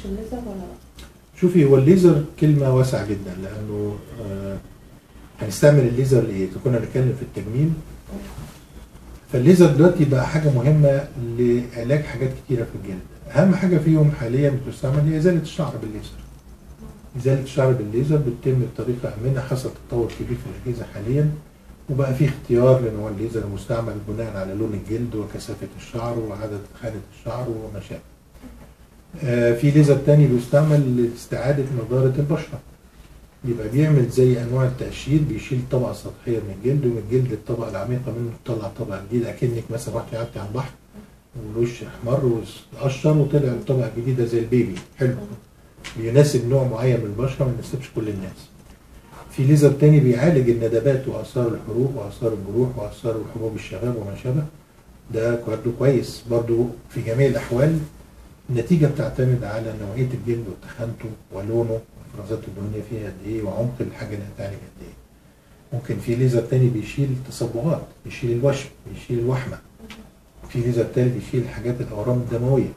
يخش الليزر ولا لا؟ شوفي هو الليزر كلمة واسعة جدا لأنه آه، هنستعمل الليزر لإيه؟ كنا نتكلم في التجميل فالليزر دلوقتي بقى حاجة مهمة لعلاج حاجات كتيرة في الجلد أهم حاجة فيهم حاليا بتستعمل هي إزالة الشعر بالليزر إزالة الشعر بالليزر بتتم بطريقة آمنة حصل تطور كبير في الأجهزة حاليا وبقى في اختيار لنوع الليزر المستعمل بناء على لون الجلد وكثافة الشعر وعدد خانة الشعر وما شابه. آه، في ليزر تاني بيستعمل لاستعادة نضارة البشرة. يبقى بيعمل زي أنواع التقشير بيشيل الطبقة السطحية من الجلد ومن الجلد الطبقة العميقة منه تطلع طبقة جديدة أكنك مثلا رحت قعدتي على البحر والوش أحمر وقشر وطلع طبقة جديدة زي البيبي حلو. بيناسب نوع معين من البشرة ما يناسبش كل الناس. في ليزر تاني بيعالج الندبات واثار الحروق واثار الجروح واثار الحبوب الشباب وما شابه ده برضه كويس برضه في جميع الاحوال النتيجه بتعتمد على نوعيه الجلد وتخانته ولونه والافرازات الدهنيه فيها قد ايه وعمق الحاجه اللي هتعالج قد ايه ممكن في ليزر تاني بيشيل التصبغات بيشيل الوشم بيشيل الوحمه في ليزر تاني بيشيل حاجات الاورام الدمويه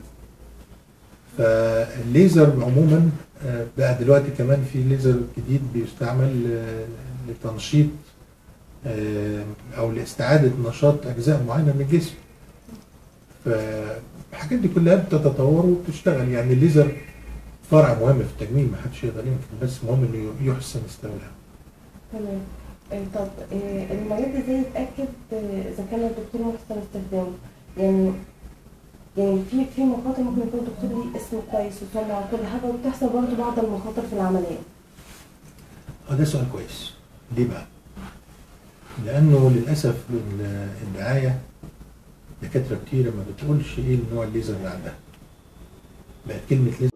فالليزر عموما آه، بقى دلوقتي كمان في ليزر جديد بيستعمل آه، لتنشيط آه، او لاستعاده نشاط اجزاء معينه من الجسم فالحاجات دي كلها بتتطور وبتشتغل يعني الليزر فرع مهم في التجميل ما حدش يقدر ينكر بس مهم انه يحسن استعمالها تمام آه، طب آه، المريض ازاي يتاكد آه، اذا كان الدكتور محسن استخدامه يعني يعني في في مخاطر ممكن يكون الدكتور ليه اسم كويس وسمعه وكل حاجه وبتحصل برضه بعض المخاطر في العمليه اه ده سؤال كويس ليه بقى؟ لانه للاسف ال- الدعايه دكاتره كتيره ما بتقولش ايه النوع الليزر اللي عندها بقت كلمه ليزر